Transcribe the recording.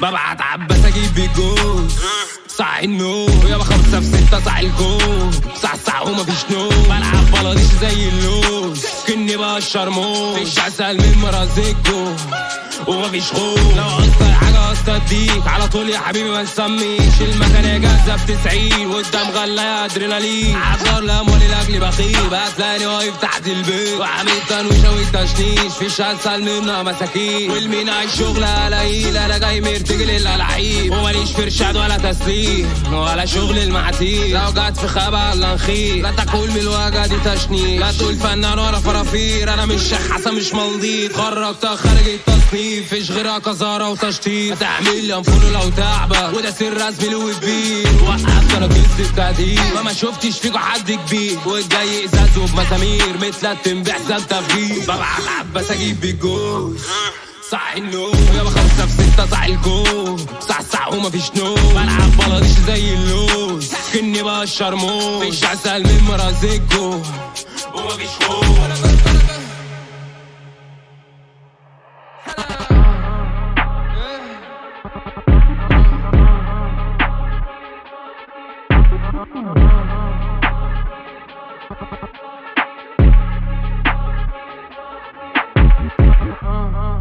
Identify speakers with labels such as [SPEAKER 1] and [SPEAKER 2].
[SPEAKER 1] ببعت عباس اجيب بيجوز صح النوم يابا خمسة في ستة صح الكون صح صح ومفيش نوم بلعب بلطيش زي اللوز كني بقشر موز مفيش عسل من مرازيكو ومفيش خوف لو قصة حاجة قصة اديك على طول يا حبيبي ما نسميش المكان جاهزة في 90 قدام غلا يا ادرينالين عذر لامولي لاجلي بخيب هتلاقيني واقف تحت البيت وعامل تنويشة والتشنيش فيش اسهل منها مساكين والمين عايش شغل قليل انا جاي مرتجل الالعاب وماليش في ارشاد ولا تسليم ولا شغل المعاتير لو جت في خبا الله نخير لا تقول من الوجع دي تشنيش لا تقول فنان ولا فرافير انا مش شيخ حسن مش ملضيط خرجت خارج التصنيف فيش غيرها كزارة وتشطيب هتعمل لي انفولو لو تعبة وده سر رسمي لوي كبير وقفت انا كنت التهديد ما ما شفتش فيكوا حد كبير والجاي ازاز وبمسامير متلتم بحساب تفجير ببعت عباس اجيب بالجوز صح النوم يابا خمسة في ستة صح الكون صح صح ومفيش نوم بلعب بلطيش زي اللوز كني بقشر موز مفيش عسل من مرازيكو ومفيش خوف
[SPEAKER 2] Uh-huh.